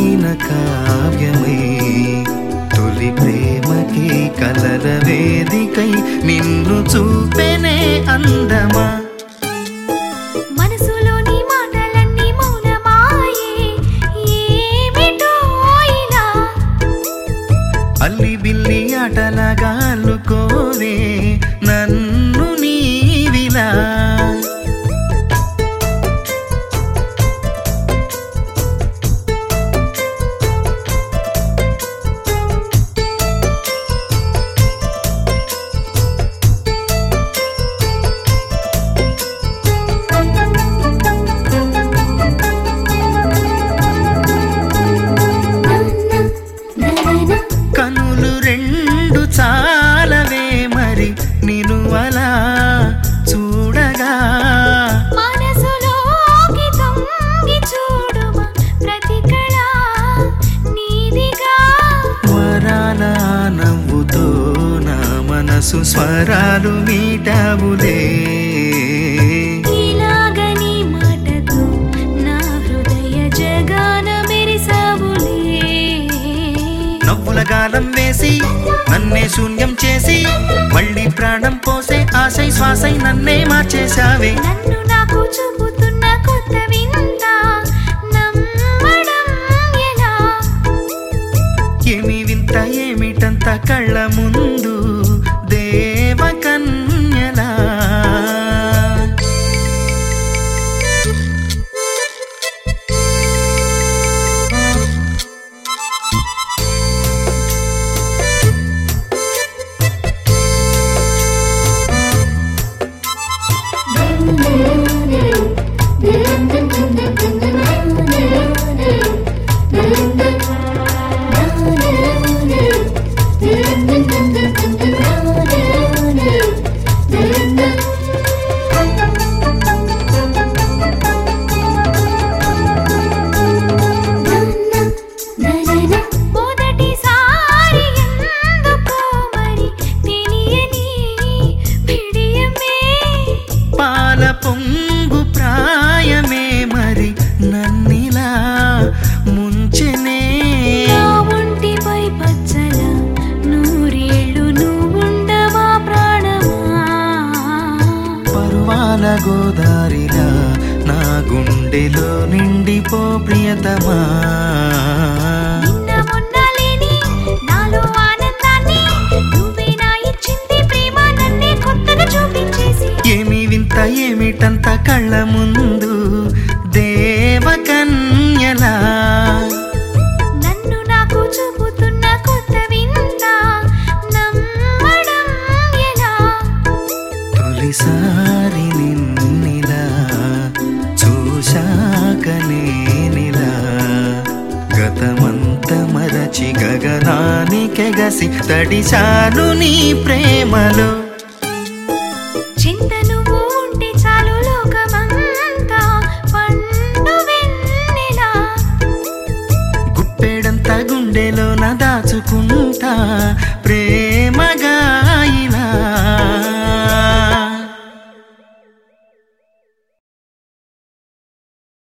పలికిన కావ్యమై తొలి ప్రేమకి కలల వేదికై నిన్ను చూపెనే అందమా మనసులోని మాటలన్నీ మౌనమాయే ఏమిటో ఇలా అల్లి బిల్లి ఆటలాగా అల్లుకోవే నన్ను నీవిలా కనులు రెండు చాలవే మరి నిను అలా చూడగా మనసులోకి తొంగి చూడుమా ప్రతి కళ నీదిగా వరాల నవ్వుతో నా మనసు స్వరాలు మీటావులే ఇలాగని మాటతో నా హృదయ జగాన మెరిసావులే నవ్వుల గాలం వేసి నన్నే శూన్యం చేసి మళ్ళీ ప్రాణం పోసే ఆశై శ్వాసై నన్నే మార్చేశావే నన్ను నాకు చూపుతున్న కొత్త వింత నమ్మడం ఎలా ఏమి వింత ఏమిటంత కళ్ళ ముందు దేవకన్యలా మొదటిసారి ఎందుకో మరి తెలియని పిడియమే పాల పొంగు ప్రాయమే మరి నన్నిలా ముంచెనే నా ఒంటిపై పచ్చల నూరేళ్ళు నువ్వుండవా ప్రాణమా పరువాల గోదారిలా నా గుండెలో నిండిపో ప్రియతమా నిన్న మొన్న లేని నాలో ఆనందాన్ని నువ్వే నా ఇచ్చింది ప్రేమ నన్నే కొత్తగా చూపించేసి ఏమి వింత ఏమిటంత కళ్ళ ముందు దేవకన్యలా నన్ను నాకు చూపుతున్న కొత్త వింత నమ్మడం ఎలా తొలిసారి నిన్నిలా చూశాక నేనిలా గతమంత మరచి గగనానికెగసి తడిశాను నీ ప్రేమలో చింత నువ్వు ఉంటే చాలు లోకమంతా పండు వెన్నెలా గుప్పెడంత గుండెలోన దాచుకుంటా ప్రేమ